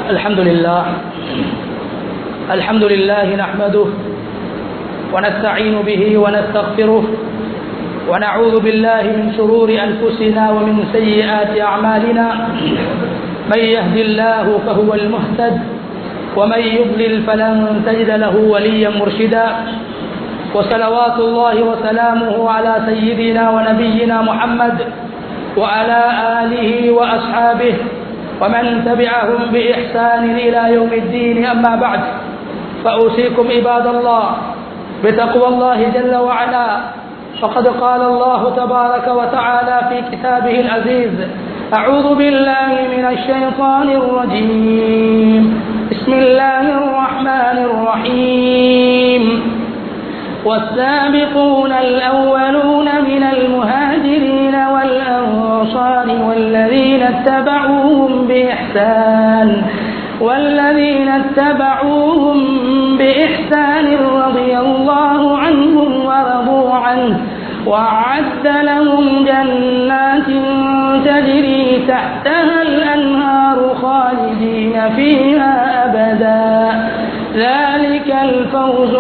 الحمد لله الحمد لله نحمده ونستعين به ونستغفره ونعوذ بالله من شرور أنفسنا ومن سيئات أعمالنا من يهد الله فهو المهتد ومن يضلل فلن تجد له وليا مرشدا وصلوات الله وسلامه على سيدنا ونبينا محمد وعلى آله وأصحابه ومن تبعهم بإحسان إلى يوم الدين أما بعد فأوصيكم عباد الله بتقوى الله جل وعلا فقد قال الله تبارك وتعالى في كتابه العزيز أعوذ بالله من الشيطان الرجيم بسم الله الرحمن الرحيم والسابقون الأولون من المهاجرين والأنصار والذين اتبعوهم بإحسان والذين اتبعوهم بإحسان رضي الله عنهم ورضوا عنه وأعد لهم جنات تجري تحتها الأنهار خالدين فيها أبدا ذلك الفوز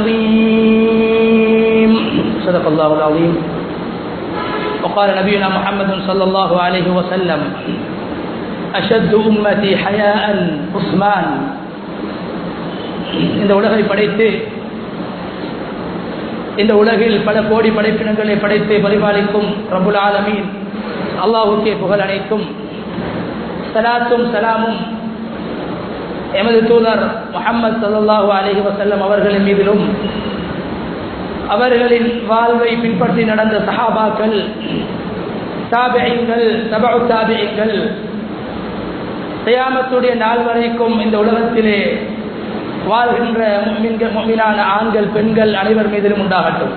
العظيم صدق الله العظيم وقال نبينا محمد صلى الله عليه وسلم أشد أمتي حياء عثمان இந்த உலகை படைத்து இந்த உலகில் பல கோடி படைப்பினங்களை படைத்து பரிபாலிக்கும் ரபுல் ஆலமீன் அல்லாஹுக்கே புகழ் அனைத்தும் சலாத்தும் சலாமும் எமது தூதர் முகமது சல்லாஹூ அலஹி வசல்லம் அவர்களின் மீதிலும் அவர்களின் வாழ்வை பின்பற்றி நடந்த சஹாபாக்கள் தாபியங்கள் தபு தாபியங்கள் தயாமத்துடைய நாள் வரைக்கும் இந்த உலகத்திலே வாழ்கின்ற மீனான ஆண்கள் பெண்கள் அனைவர் மீதிலும் உண்டாகட்டும்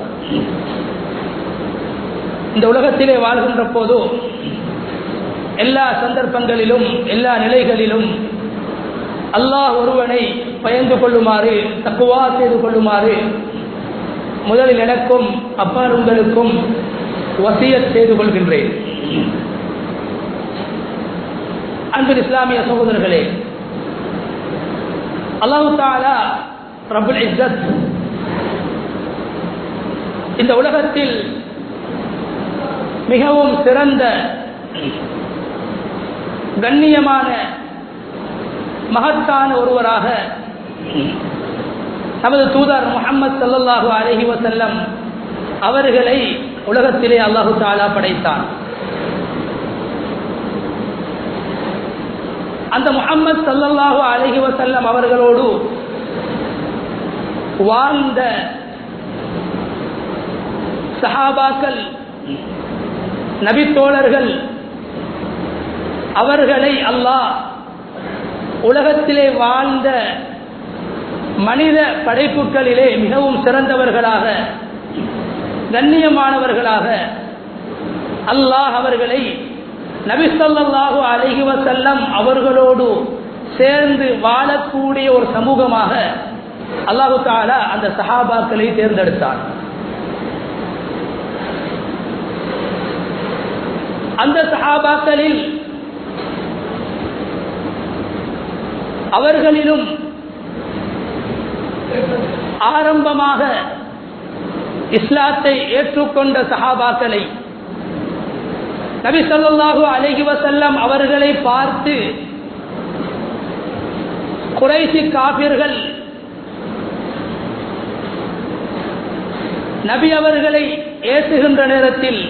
இந்த உலகத்திலே வாழ்கின்ற போது எல்லா சந்தர்ப்பங்களிலும் எல்லா நிலைகளிலும் அல்லாஹ் ஒருவனை பயந்து கொள்ளுமாறு தக்குவா செய்து கொள்ளுமாறு முதலில் எனக்கும் அப்பால் உங்களுக்கும் வசியத் செய்து கொள்கின்றேன் அன்பில் இஸ்லாமிய சகோதரர்களே அல்லாஹு தாலா ரபுல் இஸ்ஸத் இந்த உலகத்தில் மிகவும் சிறந்த கண்ணியமான மகத்தான ஒருவராக நமது தூதர் முகமது சல்லாஹூ அலஹி வசல்லம் அவர்களை உலகத்திலே அல்லாஹு தாலா படைத்தான் அந்த முகம்மது சல்லல்லாஹு அலஹி வசல்லம் அவர்களோடு வாழ்ந்த சஹாபாக்கள் நபித்தோழர்கள் அவர்களை அல்லாஹ் உலகத்திலே வாழ்ந்த மனித படைப்புகளிலே மிகவும் சிறந்தவர்களாக கண்ணியமானவர்களாக அல்லாஹ் அவர்களை நபிசல்லாஹு அலஹி வசல்லம் அவர்களோடு சேர்ந்து வாழக்கூடிய ஒரு சமூகமாக அல்லாஹு தாலா அந்த சஹாபாக்களை தேர்ந்தெடுத்தார் அந்த சஹாபாக்களில் அவர்களிலும் ஆரம்பமாக இஸ்லாத்தை ஏற்றுக்கொண்ட சஹாபாக்களை நபி சொல்லாஹு அலஹி வசல்லம் அவர்களை பார்த்து குறைசி காபிர்கள் நபி அவர்களை ஏற்றுகின்ற நேரத்தில்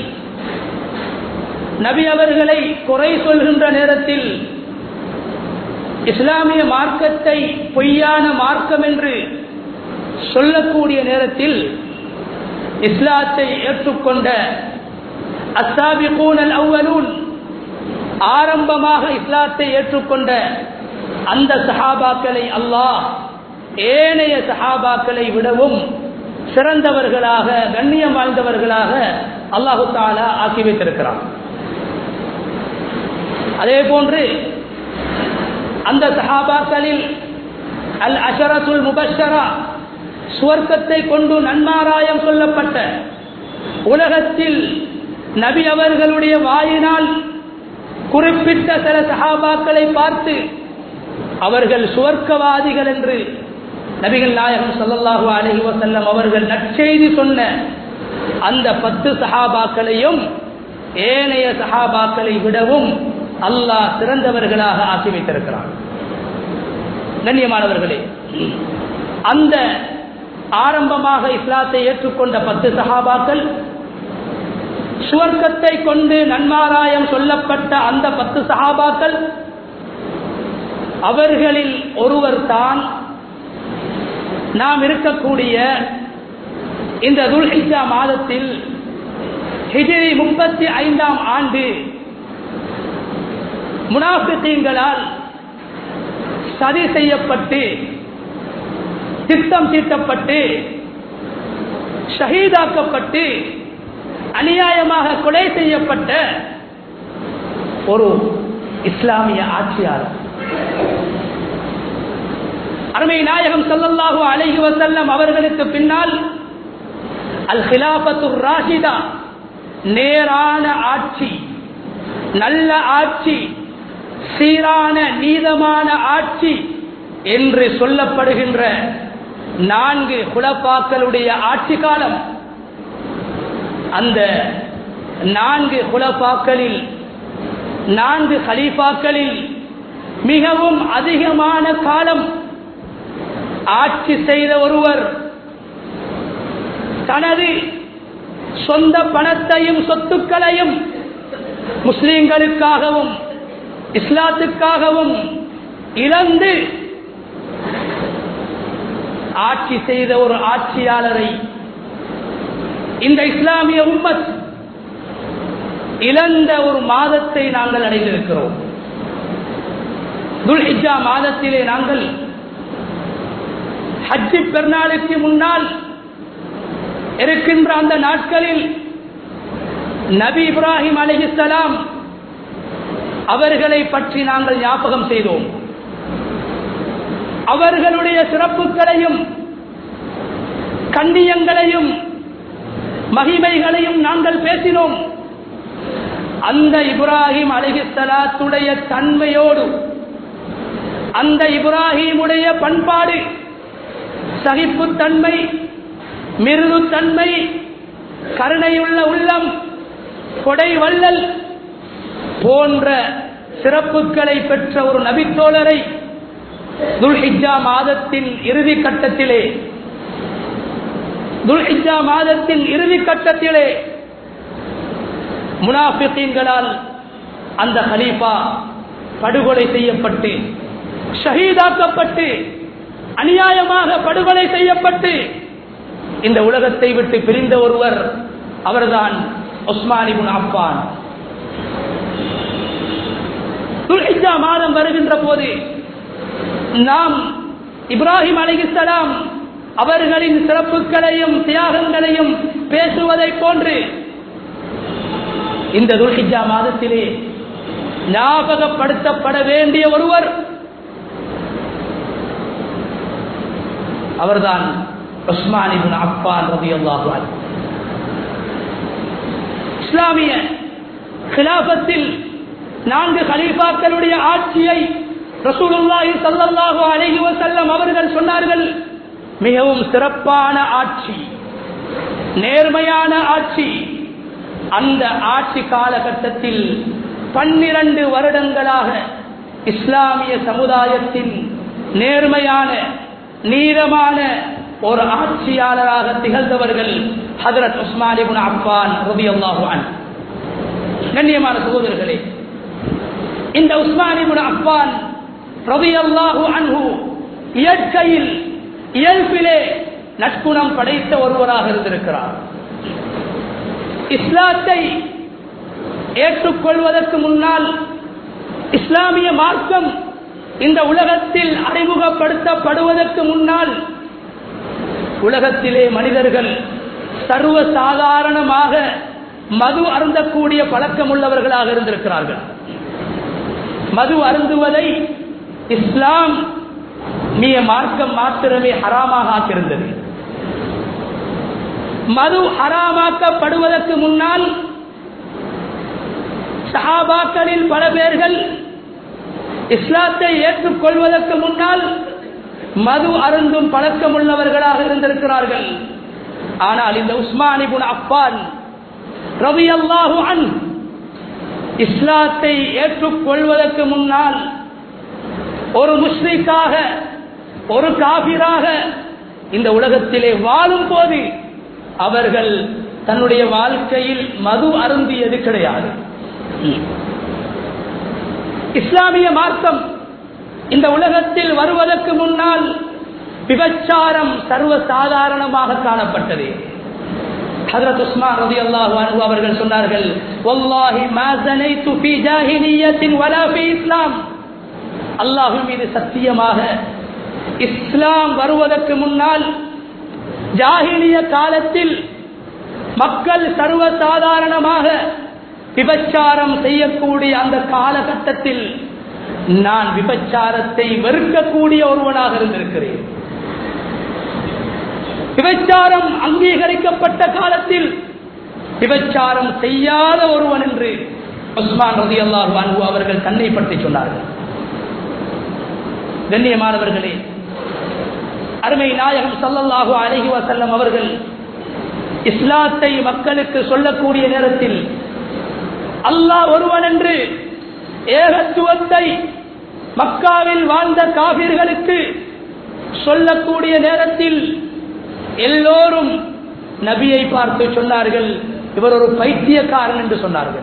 நபி அவர்களை குறை சொல்கின்ற நேரத்தில் இஸ்லாமிய மார்க்கத்தை பொய்யான மார்க்கம் என்று சொல்லக்கூடிய நேரத்தில் இஸ்லாத்தை ஏற்றுக்கொண்ட அஸ்தாபிகூனல் அவ்வலூன் ஆரம்பமாக இஸ்லாத்தை ஏற்றுக்கொண்ட அந்த சஹாபாக்களை அல்லாஹ் ஏனைய சஹாபாக்களை விடவும் சிறந்தவர்களாக கண்ணியம் வாழ்ந்தவர்களாக அல்லாஹு தாலா ஆக்கி வைத்திருக்கிறான் அதே போன்று அந்த சஹாபாக்களில் அல் அஷரத்துல் முபஷரா சுவர்க்கத்தை கொண்டு நன்மாராயம் சொல்லப்பட்ட உலகத்தில் நபி அவர்களுடைய வாயினால் குறிப்பிட்ட சில சஹாபாக்களை பார்த்து அவர்கள் சுவர்க்கவாதிகள் என்று நபிகள் நாயகம் ஸல்லல்லாஹு அலைஹி வஸல்லம் அவர்கள் நற்செய்தி சொன்ன அந்த பத்து சஹாபாக்களையும் ஏனைய சஹாபாக்களை விடவும் அல்லாஹ் சிறந்தவர்களாக ஆக்கி வைத்திருக்கிறான் கண்ணியமானவர்களே அந்த ஆரம்பமாக இஸ்லாத்தை ஏற்றுக்கொண்ட பத்து சஹாபாக்கள் சுவர்க்கத்தை கொண்டு நன்மாராயம் சொல்லப்பட்ட அந்த பத்து சஹாபாக்கள் அவர்களில் ஒருவர் தான் நாம் இருக்கக்கூடிய இந்த துல்ஹிஜா மாதத்தில் ஹிஜ்ரி முப்பத்தி ஐந்தாம் ஆண்டு முனாஃபித்தீன்களால் சதி செய்யப்பட்டு திட்டம் தீட்டப்பட்டு ஷஹீதாக்கப்பட்டு அநியாயமாக கொலை செய்யப்பட்ட ஒரு இஸ்லாமிய ஆட்சியாளர் அருமை நாயகம் ஸல்லல்லாஹு அலைஹி வஸல்லம் அவர்களுக்கு பின்னால் அல் ஹிலாபத்து ராஷிதா நேரான ஆட்சி நல்ல ஆட்சி சீரான நீதமான ஆட்சி என்று சொல்லப்படுகின்ற நான்கு குலப்பாக்களுடைய ஆட்சி காலம் அந்த நான்கு குலப்பாக்களில் நான்கு கலீஃபாக்களில் மிகவும் அதிகமான காலம் ஆட்சி செய்த ஒருவர் தனது சொந்த பணத்தையும் சொத்துக்களையும் முஸ்லிம்களுக்காகவும் இஸ்லாத்துக்காகவும் இழந்து ஆட்சி செய்த ஒரு ஆட்சியாளரை இந்த இஸ்லாமிய உம்மத் இழந்த ஒரு மாதத்தை நாங்கள் அடைந்திருக்கிறோம் துல்ஹிஜா மாதத்திலே நாங்கள் ஹஜ்ஜி பெருநாளுக்கு முன்னால் இருக்கின்ற அந்த நாட்களில் நபி இப்ராஹிம் அலிஹிசலாம் அவர்களை பற்றி நாங்கள் ஞாபகம் செய்தோம் அவர்களுடைய சிறப்புகளையும் கண்ணியங்களையும் மகிமைகளையும் நாங்கள் பேசினோம் அந்த இப்ராஹிம் அலிஹிசலாத்துடைய தன்மையோடு அந்த இப்ராஹிமுடைய பண்பாடு சகிப்புத்தன்மை மிருதுத்தன்மை கருணையுள்ள உள்ளம் கொடை வள்ளல் போன்ற சிறப்புகளை பெற்ற ஒரு நபித்தோழரை துல்ஹிஜா மாதத்தின் இறுதி கட்டத்திலே துல்ஹிஜா மாதத்தின் இறுதி கட்டத்திலே முனாஃபிகீன்களால் அந்த ஹலீஃபா படுகொலை செய்யப்பட்டு ஷஹீதாக்கப்பட்டு அநியாயமாக படுகொலை செய்யப்பட்டு இந்த உலகத்தை விட்டு பிரிந்த ஒருவர் அவர்தான் உஸ்மானிபுன் அப்பான் துல்ஹிஜா மாதம் வருகின்ற போது நாம் இப்ராஹிம் அலிகிஸ்லாம் அவர்களின் சிறப்புகளையும் தியாகங்களையும் பேசுவதைப் போன்று இந்த துல்ஹிஜா மாதத்திலே ஞாபகப்படுத்தப்பட வேண்டிய ஒருவர் அவர்தான் உஸ்மானிபுன் அப்பான் ரவி அல்லாஹு இஸ்லாமிய கிலாபத்தில் நான்கு கலீஃபாக்களுடைய ஆட்சியை ரசூலுல்லாஹி ஸல்லல்லாஹு அலைஹி வஸல்லம் அவர்கள் சொன்னார்கள் மிகவும் சிறப்பான ஆட்சி நேர்மையான ஆட்சி அந்த ஆட்சி காலகட்டத்தில் பன்னிரண்டு வருடங்களாக இஸ்லாமிய சமுதாயத்தின் நேர்மையான நீளமான ஒரு ஆட்சியாளராக திகழ்ந்தவர்கள் ஹதரத் உஸ்மானிபுன் அப்பான் ரபி அல்லாஹுவான் கண்ணியமான சகோதரர்களே இந்த உஸ்மானிபுன் அப்பான் ரபி அல்லாஹு அன்ஹு இயற்கையில் இயல்பிலே நட்புணம் படைத்த ஒருவராக இருந்திருக்கிறார் இஸ்லாத்தை ஏற்றுக்கொள்வதற்கு முன்னால் இஸ்லாமிய மார்க்கம் இந்த உலகத்தில் அறிமுகப்படுத்தப்படுவதற்கு முன்னால் உலகத்திலே மனிதர்கள் சர்வ சாதாரணமாக மது அருந்தக்கூடிய பழக்கம் உள்ளவர்களாக இருந்திருக்கிறார்கள் மது அருந்துவதை இஸ்லாம் மிக மார்க்கம் மாத்திரமே ஹராமாக ஆக்கியிருந்தது மது ஹராமாக்கப்படுவதற்கு முன்னால் சஹாபாக்களில் பல பேர்கள் இஸ்லாத்தை ஏற்றுக்கொள்வதற்கு முன்னால் மது அருந்தும் பழக்கம் உள்ளவர்களாக இருந்திருக்கிறார்கள் ஆனால் இந்த உஸ்மானிபுன் அப்பான் ரவி அல்லாஹு அன் இஸ்லாத்தை ஏற்றுக்கொள்வதற்கு முன்னால் ஒரு முஸ்லிக்காக ஒரு காபிராக இந்த உலகத்திலே வாழும் போது அவர்கள் தன்னுடைய வாழ்க்கையில் மது அருந்தியது கிடையாது இஸ்லாமிய மார்க்கம் இந்த உலகத்தில் வருவதற்கு முன்னால் விபச்சாரம் சர்வ சாதாரணமாக காணப்பட்டது ஹஜரத் உஸ்மான் ரலியல்லாஹு அன்ஹு அவர்கள் சொன்னார்கள் வல்லாஹி மா ஸனைது ஃபீ ஜாஹிலிய்யத்தின் வலா ஃபீ இஸ்லாம் அல்லாஹ்வின் மீது சத்தியமாக இஸ்லாம் வருவதற்கு முன்னால் ஜாஹிலிய காலத்தில் மக்கள் சர்வ சாதாரணமாக விபச்சாரம் செய்யக்கூடிய அந்த காலகட்டத்தில் நான் விபச்சாரத்தை வெறுக்கக்கூடிய ஒருவனாக இருந்திருக்கிறேன் விபச்சாரம் அங்கீகரிக்கப்பட்ட காலத்தில் விபச்சாரம் செய்யாத ஒருவன் என்று உஸ்மான் ரதி அல்லாஹ் அன்பு அவர்கள் தன்னை பற்றி சொன்னார்கள் கண்ணியமானவர்களே அருமை நாயகம் சல்லல்லாஹு அலஹி வசல்லம் அவர்கள் இஸ்லாத்தை மக்களுக்கு சொல்லக்கூடிய நேரத்தில் அல்லாஹ் ஒருவன் என்று ஏகத்துவத்தை மக்காவில் வாழ்ந்த காபிர்களுக்கு சொல்லக்கூடிய நேரத்தில் எல்லோரும் நபியை பார்த்து சொன்னார்கள் இவர் ஒரு பைத்தியக்காரன் என்று சொன்னார்கள்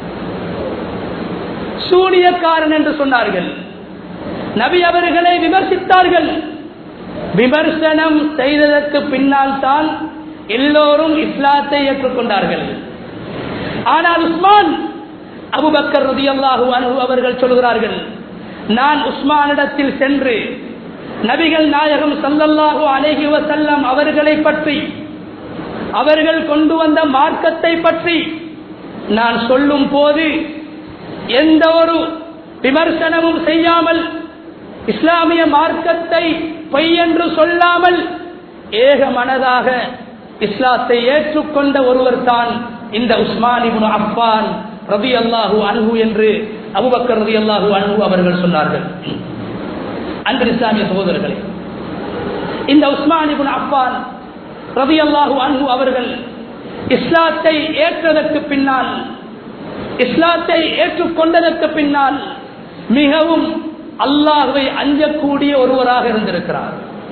சூனியக்காரன் என்று சொன்னார்கள் நபி அவர்களை விமர்சித்தார்கள் விமர்சனம் செய்ததற்கு பின்னால் தான் எல்லோரும் இஸ்லாத்தை ஏற்றுக்கொண்டார்கள் ஆனால் உஸ்மான் அபுபக்கர் ரதியல்லாஹு அனு அவர்கள் சொல்கிறார்கள் நான் உஸ்மானிடத்தில் சென்று நபிகள் நாயகம் சல்லல்லாஹு அலைஹி வசல்லம் அவர்களை பற்றி அவர்கள் கொண்டு வந்த மார்க்கத்தை பற்றி நான் சொல்லும் போது எந்த ஒரு விமர்சனமும் செய்யாமல் இஸ்லாமிய மார்க்கத்தை பொய் என்று சொல்லாமல் ஏக மனதாக இஸ்லாத்தை ஏற்றுக்கொண்ட ஒருவர் தான் இந்த உஸ்மானிபுன் அப்பான் ரபி அல்லாஹூ அன்ஹு என்று அபுபக்கர் ரபி அல்லாஹூ அன்ஹு அவர்கள் சொன்னார்கள் அன்று இஸ்லாமிய சகோதரர்களே இந்த உஸ்மானிபுன் அப்பான் ரபி அல்லாஹூ அன்ஹு அவர்கள் இஸ்லாத்தை ஏற்றதற்கு பின்னால் இஸ்லாத்தை ஏற்றுக்கொண்டதற்கு பின்னால் மிகவும் அல்லாஹுவை அஞ்சக்கூடிய ஒருவராக இருந்திருக்கிறார்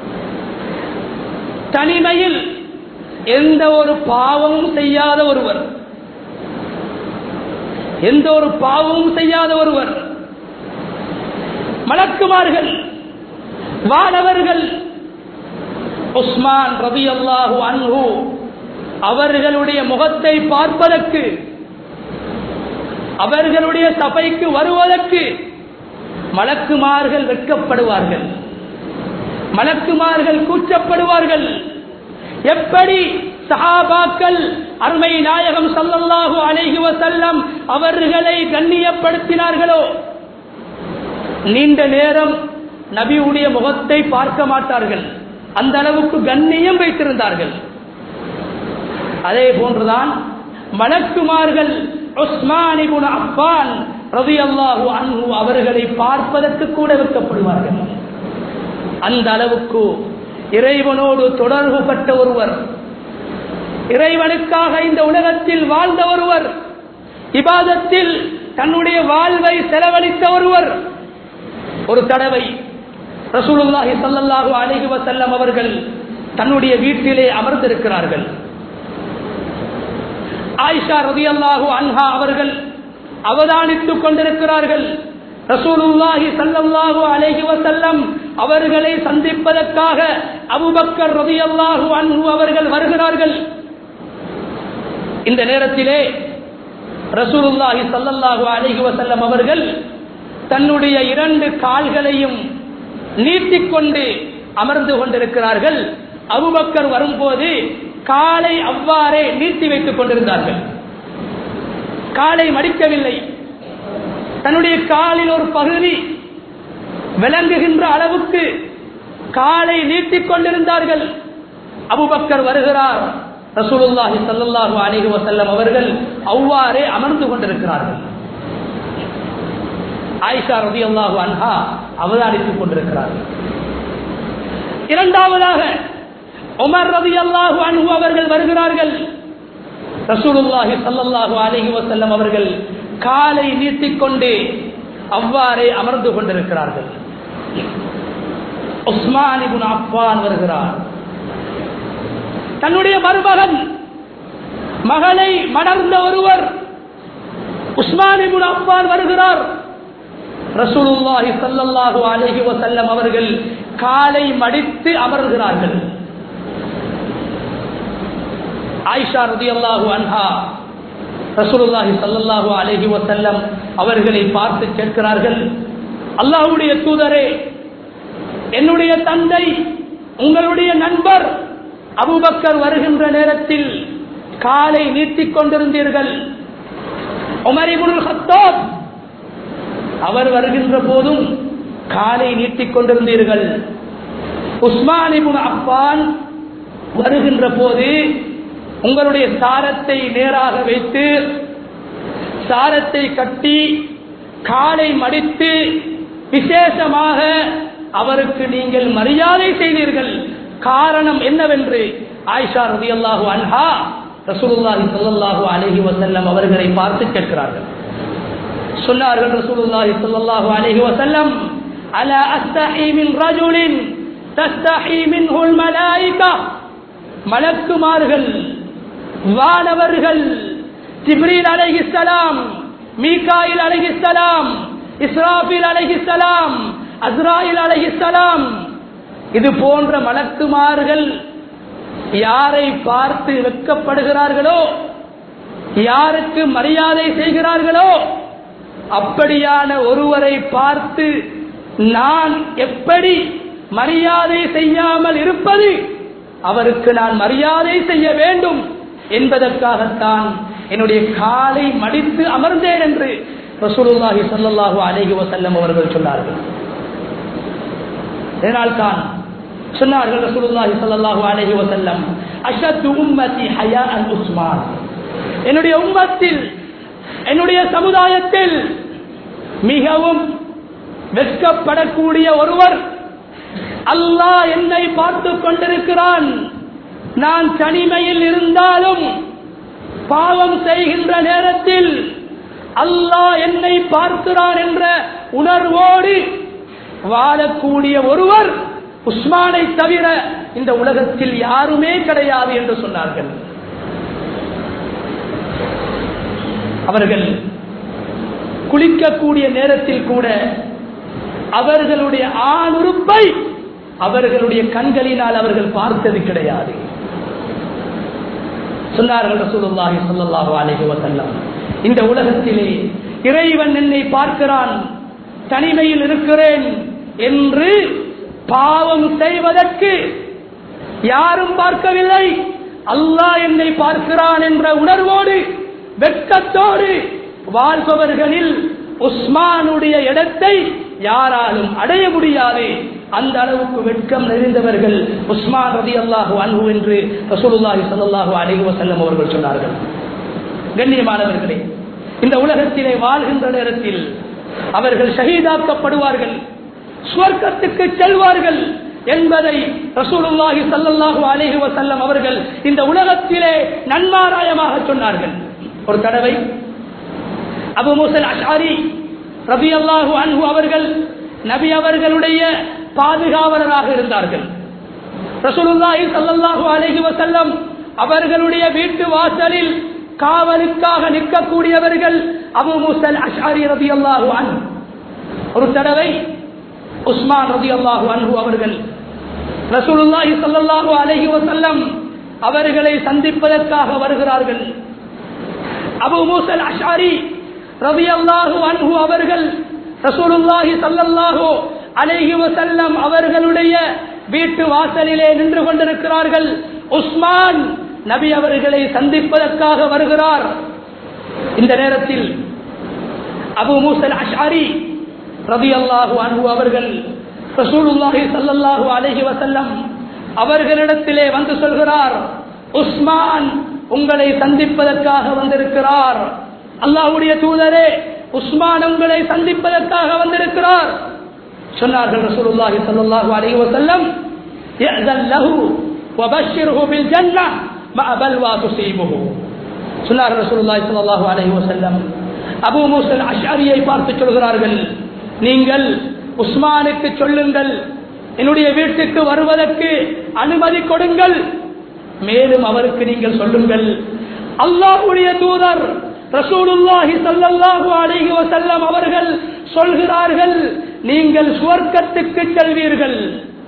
தனிமையில் எந்த ஒரு பாவமும் செய்யாத ஒருவர் எந்த ஒரு பாவமும் செய்யாத ஒருவர் மலக்குமார்கள் வானவர்கள் உஸ்மான் ரபி அல்லாஹு அன்ஹு அவர்களுடைய முகத்தை பார்ப்பதற்கு அவர்களுடைய சபைக்கு வருவதற்கு மலக்குமார்கள் வெட்கப்படுவார்கள் மலக்குமார்கள் கூச்சப்படுவார்கள் எப்படி சஹாபாக்கள் அருமை நாயகம் சல்லல்லாஹு அலைஹி வசல்லம் அவர்களை கண்ணியப்படுத்தினார்களோ நீண்ட நேரம் நபியுடைய முகத்தை பார்க்க மாட்டார்கள் அந்த அளவுக்கு கண்ணியம் வைத்திருந்தார்கள் அதே போன்றுதான் மலக்குமார்கள் உஸ்மானிபுன் அப்பான் ரவி அல்லாஹு அன்பு அவர்களை பார்ப்பதற்கு கூட வைக்கப்படுவார்கள் அந்த அளவுக்கு இறைவனோடு தொடர்பு பட்ட ஒருவர் இறைவனுக்காக இந்த உலகத்தில் வாழ்ந்த ஒருவர் இபாதத்தில் தன்னுடைய வாழ்வை செலவழித்த ஒருவர் ஒரு தடவை ரசூலுல்லாஹி ஸல்லல்லாஹு அலைஹி வஸல்லம் அவர்கள் தன்னுடைய வீட்டிலே அமர்ந்திருக்கிறார்கள் ஆயிஷா ரதியல்லாஹு அன்ஹா அவர்கள் அவதானித்துக் கொண்டிருக்கிறார்கள் ரசூலுல்லாஹி ஸல்லல்லாஹு அலைஹி வஸல்லம் அவர்களை சந்திப்பதற்காக அபூபக்கர் ரதியல்லாஹு அன்ஹு அவர்கள் வருகிறார்கள் இந்த நேரத்திலே ரசூலுல்லாஹி ஸல்லல்லாஹு அலைஹி வஸல்லம் அவர்கள் தன்னுடைய இரண்டு கால்களையும் நீட்டிக்கொண்டு அமர்ந்து கொண்டிருக்கிறார்கள் அபுபக்கர் வரும்போது காலை அவ்வாறே நீட்டி வைத்துக் கொண்டிருந்தார்கள் காலை மடிக்கவில்லை தன்னுடைய காலில் ஒரு பகுதி விளங்குகின்ற அளவுக்கு காலை நீட்டிக் கொண்டிருந்தார்கள் அபுபக்கர் வருகிறார் ரசூலுல்லாஹி ஸல்லல்லாஹு அலைஹி வஸல்லம் அவர்கள் அவ்வாறே அமர்ந்து கொண்டிருக்கிறார்கள் ஆயிஷா ரதி அல்லாஹு அன்ஹா அவதானித்துக் கொண்டிருக்கிறார்கள் இரண்டாவதாக உமர் ரதி அல்லாஹு அன்ஹு அவர்கள் வருகிறார்கள் ரசூலுல்லாஹி ஸல்லல்லாஹு அலைஹி வஸல்லம் அவர்கள் காலை நீட்டிக்கொண்டு அவ்வாறே அமர்ந்து கொண்டிருக்கிறார்கள் உஸ்மான் இப்னு அஃபான் வருகிறார் தன்னுடைய மருமகன் மகளை மணர்ந்த ஒருவர் உஸ்மான் இப்னு அஃபான் வருகிறார் ரசூலுல்லாஹி ஸல்லல்லாஹு அலைஹி வஸல்லம் அவர்கள் காலை மடித்து அமர்கிறார்கள் ஆயிஷா ரதியல்லாஹு அன்ஹா ரசூலுல்லாஹி ஸல்லல்லாஹு அலைஹி வஸல்லம் அவர்களை பார்த்து கேட்கிறார்கள் அல்லாஹ்வுடைய தூதரே என்னுடைய தந்தை உங்களுடைய நண்பர் அபூபக்கர் வருகின்ற நேரத்தில் காலை நீட்டிக் கொண்டிருந்தீர்கள் உமர் இப்னுல் ஹத்தாப் அவர் வருகின்ற போதும் காலை நீட்டிக் கொண்டிருந்தீர்கள் உஸ்மான் இப்னு அப்பான் வருகின்ற போது உங்களுடைய சாரத்தை நேராக வைத்து சாரத்தை கட்டி காலை மடித்து விசேஷமாக அவருக்கு நீங்கள் மரியாதை செய்தீர்கள் காரணம் என்னவென்று ஆயிஷா ரதியல்லாஹு அன்ஹா ரசூலுல்லாஹி ஸல்லல்லாஹு அலைஹி வஸல்லம் அவர்களை பார்த்து கேட்கிறார்கள் சொன்னார்கள் ரசூலுல்லாஹி ஸல்லல்லாஹு அலைஹி வஸல்லம் அலா அஸ்தஹி மின் ரஜுலின் தஸ்தஹி மின்ஹுல் மலாயிகா மலக்குமார்கள் வானவர்கள் ஜிப்ரீல் அலைஹிஸ்ஸலாம் மீகாயில் அலைஹிஸ்ஸலாம் இஸ்ராஃபில் அலைஹிஸ்ஸலாம் அஸ்ராயில் அலைஹிஸ்ஸலாம் இது போன்ற மலக்குமார்கள் யாரை பார்த்து வெட்கப்படுகிறார்களோ யாருக்கு மரியாதை செய்கிறார்களோ அப்படியான ஒருவரை பார்த்து நான் எப்படி மரியாதை செய்யாமல் இருப்பது அவருக்கு நான் மரியாதை செய்ய வேண்டும் என்பதற்காகத்தான் என்னுடைய காலை மடித்து அமர்ந்தேன் என்று ரசூலுல்லாஹி ஸல்லல்லாஹு அலைஹி வஸல்லம் அவர்கள் சொன்னார்கள் இதனால்தான் சொன்னார்கள் ரசூலுல்லாஹி ஸல்லல்லாஹு அலைஹி வஸல்லம் அஷத்து உம்மதி ஹயாஅன் உஸ்மான் என்னுடைய உம்மத்தில் என்னுடைய சமுதாயத்தில் மிகவும் வெட்கப்படக்கூடிய ஒருவர் அல்லாஹ் என்னை பார்த்து கொண்டிருக்கிறான் நான் தனிமையில் இருந்தாலும் பாவம் செய்கின்ற நேரத்தில் அல்லாஹ் என்னை பார்க்கிறான் என்ற உணர்வோடு வாழக்கூடிய ஒருவர் உஸ்மானை தவிர இந்த உலகத்தில் யாருமே கிடையாது என்று சொன்னார்கள் அவர்கள் குளிக்கக்கூடிய நேரத்தில் கூட அவர்களுடைய ஆணுறுப்பை அவர்களுடைய கண்களினால் அவர்கள் பார்த்தது கிடையாது சொன்னார்கள் ரசூலுல்லாஹி ஸல்லல்லாஹு அலைஹி வஸல்லம் இந்த உலகத்திலே இறைவன் என்னை பார்க்கிறான் தனிமையில் இருக்கிறேன் என்று பாவம் செய்வதற்கு யாரும் பார்க்கவில்லை அல்லாஹ் என்னை பார்க்கிறான் என்ற உணர்வோடு வெட்கத்தோடு வாழ்பவர்களில் உஸ்மானுடைய இடத்தை யாராலும் அடைய முடியாது அந்த அளவுக்கு வெட்கம் நிறைந்தவர்கள் உஸ்மான் ரதி அல்லாஹு அன்பு என்று ரசூலுல்லாஹி ஸல்லல்லாஹு அலைஹி வஸல்லம் அவர்கள் சொன்னார்கள் கண்ணியமானவர்களே இந்த உலகத்திலே வாழ்கின்ற நேரத்தில் அவர்கள் ஷஹீதாக்கப்படுவார்கள் சுவர்க்கத்துக்கு செல்வார்கள் என்பதை ரசூலுல்லாஹி ஸல்லல்லாஹு அலைஹி வஸல்லம் அவர்கள் இந்த உலகத்திலே நன்மாராயமாக சொன்னார்கள் ஒரு தடவை அபு மூசல் அஷாரி ரபி அல்லாஹு அன்ஹு அவர்கள் நபி அவர்களுடைய பாதுகாவலராக இருந்தார்கள் ரசூலுல்லாஹி ஸல்லல்லாஹு அலைஹி வஸல்லம் அவர்களுடைய வீட்டு வாசலில் காவலுக்காக நிற்கக்கூடியவர்கள் அபு மூசல் அஷாரி ரபி அல்லாஹு அன்ஹு ஒரு தடவை உஸ்மான் ரபி அல்லாஹு அன்ஹு அவர்கள் ரசூலுல்லாஹி ஸல்லல்லாஹு அலைஹி வஸல்லம் அவர்களை சந்திப்பதற்காக வருகிறார்கள் அபு மூசல் அஷாரி ரவி அல்லாஹு அன்ஹு அவர்கள் ரசூலுல்லாஹி ஸல்லல்லாஹு அலைஹி வஸல்லம் அவர்களுடைய வீட்டு வாசலிலே நின்று கொண்டிருக்கிறார்கள் உஸ்மான் நபி அவர்களை சந்திப்பதற்காக வருகிறார் இந்த நேரத்தில் அபு மூசல் அஷாரி ரவி அல்லாஹு அன்ஹு அவர்கள் ரசூலுல்லாஹி ஸல்லல்லாஹு அலைஹி வஸல்லம் அவர்களிடத்திலே வந்து சொல்கிறார் உஸ்மான் உங்களை சந்திப்பதற்காக வந்திருக்கிறார் அல்லாஹ்வுடைய தூதரே உஸ்மான் உங்களை சந்திப்பதற்காக வந்திருக்கிறார் சொன்னார்கள் ரசூலுல்லாஹி ஸல்லல்லாஹு அலைஹி வஸல்லம் يأذن له وبشره بالجنة مع بلوى تصيبه சொன்னார்கள் ரசூலுல்லாஹி ஸல்லல்லாஹு அலைஹி வஸல்லம் அபூ மூஸல் அஷ்அரியை பார்த்து சொல்கிறார்கள் நீங்கள் உஸ்மானுக்கு சொல்லுங்கள் என்னுடைய வீட்டுக்கு வருவதற்கு அனுமதி கொடுங்கள் மேலும் அவருக்கு நீங்கள் சொல்லுங்கள் அல்லாஹ்வுடைய தூதர் ரசூலுல்லாஹி ஸல்லல்லாஹு அலைஹி வஸல்லம் அவர்கள் சொல்கிறார்கள் நீங்கள் சுவர்க்கத்துக்கு செல்வீர்கள்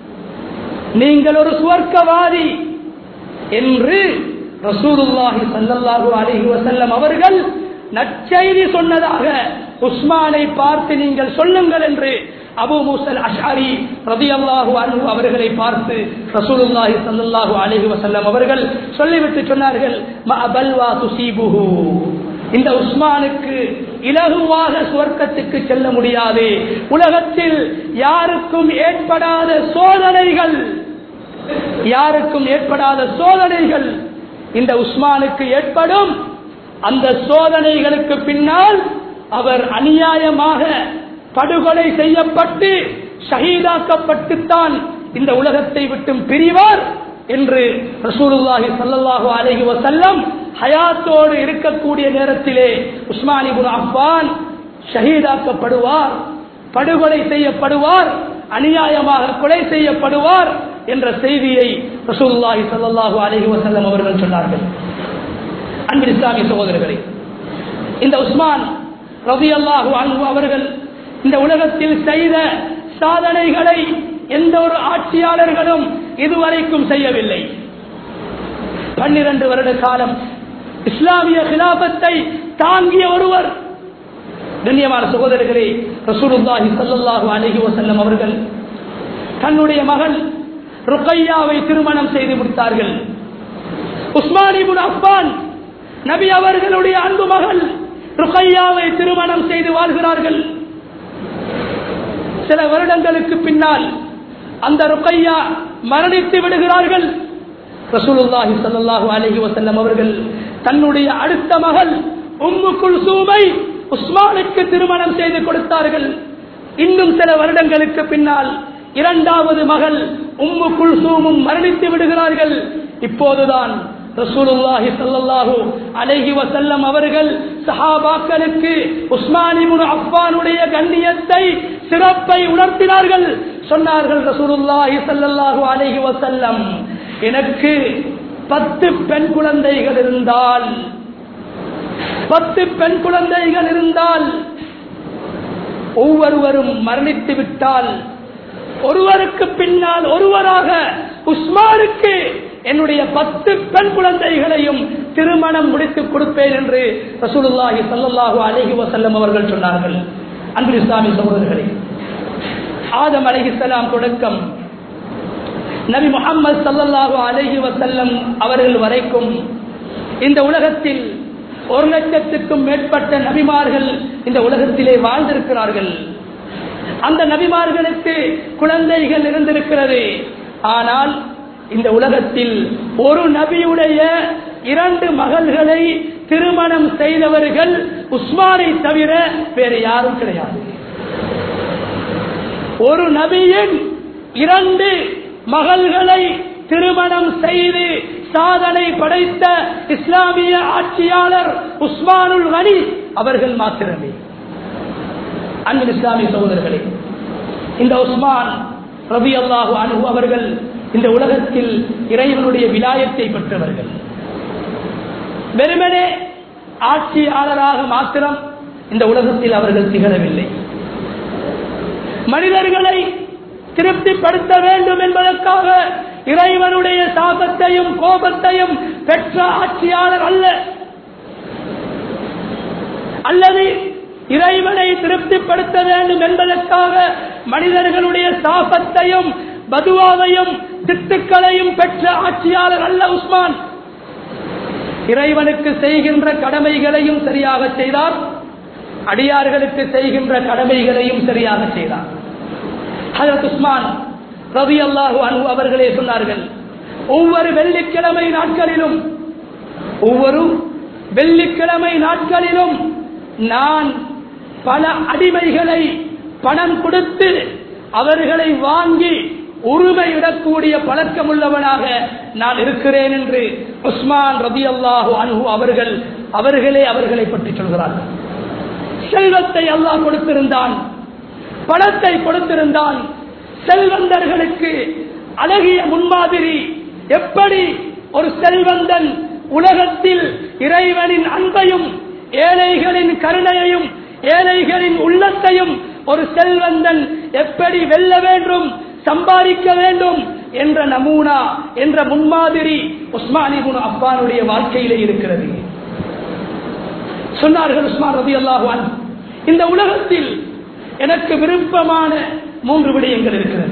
நீங்கள் ஒரு சுவர்க்கவாதி என்று ரசூலுல்லாஹி ஸல்லல்லாஹு அலைஹி வஸல்லம் அவர்கள் நற்செய்தி சொன்னதாக உஸ்மானை பார்த்து நீங்கள் சொல்லுங்கள் என்று அபு மூசல் அஷாரி ரதியல்லாஹு அன்ஹு அவர்களை பார்த்து ரசூலுல்லாஹி ஸல்லல்லாஹு அலைஹி வஸல்லம் அவர்கள் சொல்லிவிட்டு சொன்னார்கள் ம பல்வா துசீபுஹு இந்த உஸ்மானுக்கு இலகுவாக சுவர்க்கத்துக்கு செல்ல முடியாது உலகத்தில் யாருக்கும் ஏற்படாத சோதனைகள் யாருக்கும் ஏற்படாத சோதனைகள் இந்த உஸ்மானுக்கு ஏற்படும் அந்த சோதனைகளுக்கு பின்னால் அவர் அநியாயமாக படுகொலை செய்யப்பட்டு ஷஹீதாக்கப்பட்டுத்தான் இந்த உலகத்தை விட்டும் பிரிவார் என்று ரசூலுல்லாஹி ஸல்லல்லாஹு அலைஹி வஸல்லம் ஹயாத்தோடு இருக்கக்கூடிய நேரத்திலே உஸ்மான் இப்னு அஃபான் ஷஹீதாக்கப்படுவார் படுகொலை செய்யப்படுவார் அநியாயமாக கொலை செய்யப்படுவார் என்ற செய்தியை ரசூலுல்லாஹி ஸல்லல்லாஹு அலைஹி வஸல்லம் அவர்கள் சொன்னார்கள் அன்பின் இஸ்லாமிய சகோதரர்களே இந்த உஸ்மான் ரலியல்லாஹு அன்ஹு அவர்கள் இந்த உலகத்தில் செய்த சாதனைகளை எந்த ஒரு ஆட்சியாளர்களும் இதுவரைக்கும் செய்யவில்லை பன்னிரண்டு வருட காலம் இஸ்லாமிய கிலாபத்தை தாங்கிய ஒருவர் கண்ணியமான சகோதரர்களே ரசூலுல்லாஹி ஸல்லல்லாஹு அலைஹி வஸல்லம் அவர்கள் தன்னுடைய மகள் ருக்கையாவை திருமணம் செய்து முடித்தார்கள் உஸ்மான் இப்னு அஃபான் நபி அவர்களுடைய அன்பு மகள் ருக்கையாவை திருமணம் செய்து வாழ்கிறார்கள் சில வருடங்களுக்கு பின்னால் அந்த ருக்கையா மரணித்து விடுகிறார்கள் ரசூலுல்லாஹி ஸல்லல்லாஹு அலைஹி வஸல்லம் அவர்கள் தன்னுடைய அடுத்த மகள் உம்மு குல்சூமை உஸ்மானுக்கு திருமணம் செய்து கொடுத்தார்கள் இன்னும் சில வருடங்களுக்கு பின்னால் இரண்டாவது மகள் உம்மு குல்சூமும் மரணித்து விடுகிறார்கள் இப்போதுதான் ரசூலுல்லாஹி ஸல்லல்லாஹு அலைஹி வஸல்லம் அவர்கள் சஹாபாக்களுக்கு உஸ்மான் இப்னு அஃபானுடைய கண்ணியத்தை சிறப்பை உணர்த்தினார்கள் சொன்னார்கள் ரசூலுல்லாஹி ஸல்லல்லாஹு அலைஹி வஸல்லம் எனக்கு பத்து பெண் குழந்தைகள் இருந்தால் பத்து பெண் குழந்தைகள் இருந்தால் ஒவ்வொருவரும் மரணித்து விட்டால் ஒருவருக்கு பின்னால் ஒருவராக உஸ்மானுக்கு என்னுடைய பத்து பெண் குழந்தைகளையும் திருமணம் முடித்துக் கொடுப்பேன் என்று ரசூலுல்லாஹி ஸல்லல்லாஹு அலைஹி வஸல்லம் அவர்கள் சொன்னார்கள் அன்பு இஸ்லாமிய சகோதரர்களே ஆதம் அலைஹிஸ்ஸலாம் தொடக்கம் நபி முஹம்மது ஸல்லல்லாஹு அலைஹி வஸல்லம் அவர்கள் வரைக்கும் இந்த உலகத்தில் ஒரு லட்சத்துக்கும் மேற்பட்ட நபிமார்கள் இந்த உலகத்திலே வாழ்ந்திருக்கிறார்கள் அந்த நபிமார்களுக்கு குழந்தைகள் இருந்திருக்கிறது ஆனால் இந்த உலகத்தில் ஒரு நபியுடைய இரண்டு மகள்களை திருமணம் செய்தவர்கள் உஸ்மானை தவிர வேறு யாரும் கிடையாது ஒரு நபியின் இரண்டு மகள்களை திருமணம் செய்து சாதனை படைத்த இஸ்லாமிய ஆட்சியாளர் உஸ்மானுல் கனி அவர்கள் மாத்திரமே அன்பின் இஸ்லாமிய சகோதரர்களே இந்த உஸ்மான் ரபி அல்லாஹு அனு அவர்கள் இந்த உலகத்தில் இறைவனுடைய விலாயத்தை பெற்றவர்கள் வெறுமனே ஆட்சியாளராக மாத்திரம் இந்த உலகத்தில் அவர்கள் திகழவில்லை மனிதர்களை திருப்திப்படுத்த வேண்டும் என்பதற்காக இறைவனுடைய சாபத்தையும் கோபத்தையும் பெற்ற ஆட்சியாளர் அல்ல அல்லது இறைவனை திருப்திப்படுத்த வேண்டும் என்பதற்காக மனிதர்களுடைய சாபத்தையும் பதுவாவையும் திட்டுக்களையும் பெற்ற ஆட்சியாளர் அல்ல உஸ்மான் இறைவனுக்கு செய்கின்ற கடமைகளையும் சரியாக செய்தார் அடியார்களுக்கு செய்கின்ற கடமைகளையும் சரியாக செய்தார் ஹஜரத் உஸ்மான் ரவி அல்லாஹு அனு அவர்களே சொன்னார்கள் ஒவ்வொரு வெள்ளிக்கிழமை நாட்களிலும் ஒவ்வொரு வெள்ளிக்கிழமை நாட்களிலும் நான் பல அடிமைகளை பணம் கொடுத்து அவர்களை வாங்கி உரிமையிடக்கூடிய பழக்கம் உள்ளவனாக நான் இருக்கிறேன் என்று உஸ்மான் ரபி அல்லாஹு அனுகு அவர்கள் அவர்களே அவர்களை பற்றி சொல்கிறார்கள் செல்வத்தை அல்லாஹ் கொடுத்திருந்தான் பணத்தை கொடுத்திருந்தான் செல்வந்தர்களுக்கு அழகிய முன்மாதிரி எப்படி ஒரு செல்வந்தன் உலகத்தில் இறைவனின் அன்பையும் ஏழைகளின் கருணையையும் ஏழைகளின் உள்ளத்தையும் ஒரு செல்வந்தன் எப்படி வெல்ல வேண்டும் சம்பாதிக்க வேண்டும் என்ற நமூனா என்ற முன்மாதிரி உஸ்மானிபுன் அப்பானுடைய வாழ்க்கையிலே இருக்கிறது சொன்னார்கள் உஸ்மான் ரபி அல்லாஹான் இந்த உலகத்தில் எனக்கு விருப்பமான மூன்று விடயங்கள் இருக்கிறது